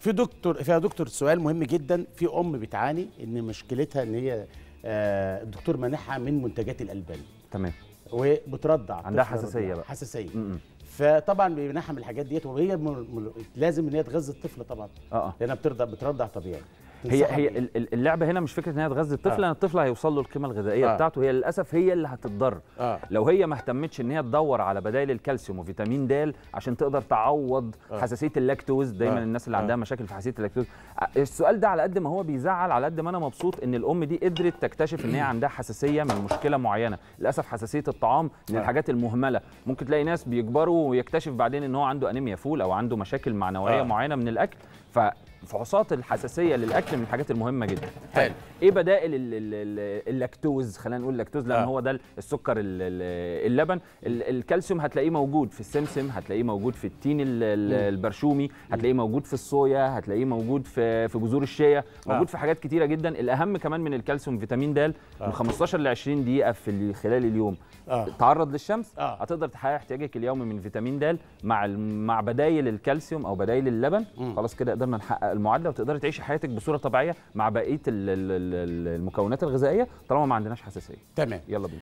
في دكتور فيها دكتور سؤال مهم جدا في ام بتعاني ان مشكلتها ان هي آه، الدكتور منحها من منتجات الالبان تمام وبترضع عندها طفل حساسية رضيع. بقى. حساسيه م-م. فطبعا بيمنحها من الحاجات ديت وهي م... م... لازم ان هي تغذي الطفل طبعا اه اه لانها بترضع بترضع طبيعي هي تنصحها هي بإيه؟ ال- ال- اللعبه هنا مش فكره ان هي تغذي الطفل آه. لان الطفل هيوصل له القيمه الغذائيه آه. بتاعته هي للاسف هي اللي هتتضر اه لو هي ما اهتمتش ان هي تدور على بدائل الكالسيوم وفيتامين د عشان تقدر تعوض آه. حساسيه اللاكتوز دايما آه. الناس اللي آه. عندها مشاكل في حساسيه اللاكتوز ع- السؤال ده على قد ما هو بيزعل على قد ما انا مبسوط ان الام دي قدرت تكتشف ان هي عندها حساسيه من مشكله معينه للاسف حساسيه الطعام من آه. الحاجات المهمله ممكن تلاقي ناس بيكبروا ويكتشف بعدين ان هو عنده انيميا فول او عنده مشاكل معنويه آه. معينه من الاكل ففحوصات الحساسيه للاكل من الحاجات المهمه جدا حلو. ايه بدائل ال- ال- ال- اللاكتوز خلينا نقول اللاكتوز لان آه. هو ده السكر ال- ال- اللبن ال- الكالسيوم هتلاقيه موجود في السمسم هتلاقيه موجود في التين ال- ال- البرشومي هتلاقيه موجود في الصويا هتلاقيه موجود في في بذور الشيا موجود آه. في حاجات كتيره جدا الاهم كمان من الكالسيوم فيتامين د من 15 ل 20 دقيقه في ال- خلال اليوم اه تعرض للشمس آه. هتقدر تحقق احتياجك اليومي من فيتامين د مع الم- مع بدايل الكالسيوم او بدايل اللبن مم. خلاص كده قدرنا نحقق المعادله وتقدري تعيشي حياتك بصوره طبيعيه مع بقيه ال- ال- ال- المكونات الغذائيه طالما ما عندناش حساسيه تمام يلا بينا